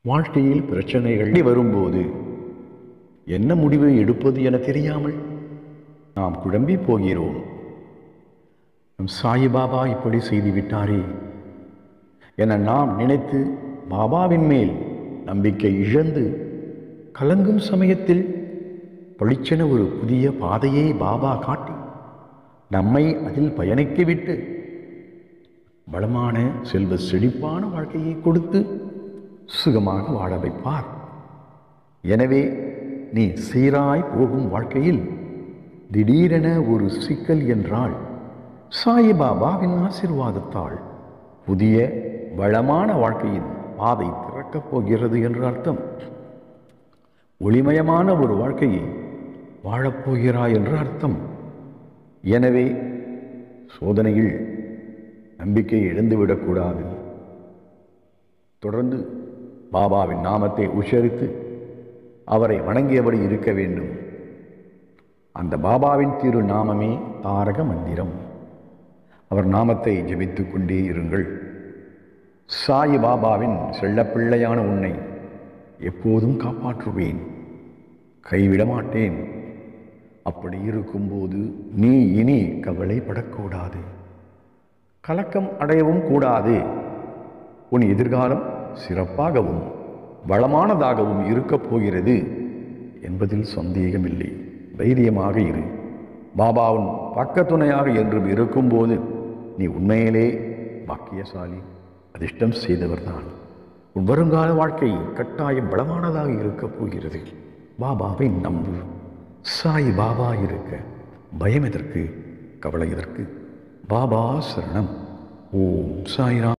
வாழ்க்கையில் பிரச்சனைகள் வரும்போது என்ன முடிவு எடுப்பது என தெரியாமல் நாம் குழம்பி போகிறோம் நம் சாயிபாபா இப்படி செய்துவிட்டாரே என நாம் நினைத்து பாபாவின் மேல் நம்பிக்கை இழந்து கலங்கும் சமயத்தில் பளிச்சென ஒரு புதிய பாதையை பாபா காட்டி நம்மை அதில் பயணிக்க விட்டு வளமான செல்வ செழிப்பான வாழ்க்கையை கொடுத்து சுகமாக வாழ வைப்பார் எனவே நீ சீராய் போகும் வாழ்க்கையில் திடீரென ஒரு சிக்கல் என்றால் சாயிபாபாவின் ஆசிர்வாதத்தால் புதிய வளமான வாழ்க்கையின் பாதை திறக்கப் போகிறது என்று அர்த்தம் ஒளிமயமான ஒரு வாழ்க்கையை வாழப்போகிறாய் என்று அர்த்தம் எனவே சோதனையில் நம்பிக்கை இழந்துவிடக்கூடாது தொடர்ந்து பாபாவின் நாமத்தை உச்சரித்து அவரை வணங்கியபடி இருக்க வேண்டும் அந்த பாபாவின் திரு நாமமே தாரக மந்திரம் அவர் நாமத்தை ஜெபித்துக் கொண்டே இருங்கள் சாயி பாபாவின் செல்லப்பிள்ளையான உன்னை எப்போதும் காப்பாற்றுவேன் கைவிட மாட்டேன் அப்படி இருக்கும்போது நீ இனி கவலைப்படக்கூடாது கலக்கம் அடையவும் கூடாது உன் எதிர்காலம் சிறப்பாகவும் வளமானதாகவும் இருக்கப் போகிறது என்பதில் சந்தேகமில்லை தைரியமாக இரு பாபாவின் பக்கத்துணையாக என்றும் இருக்கும்போது நீ உண்மையிலே பாக்கியசாலி அதிர்ஷ்டம் செய்தவர்தான் உன் வருங்கால வாழ்க்கை கட்டாயம் பலமானதாக இருக்கப் போகிறது பாபாவை நம்பு சாய் பாபா இருக்க பயம் எதற்கு கவலை எதற்கு பாபா சரணம் ஓம் சாய்ராம்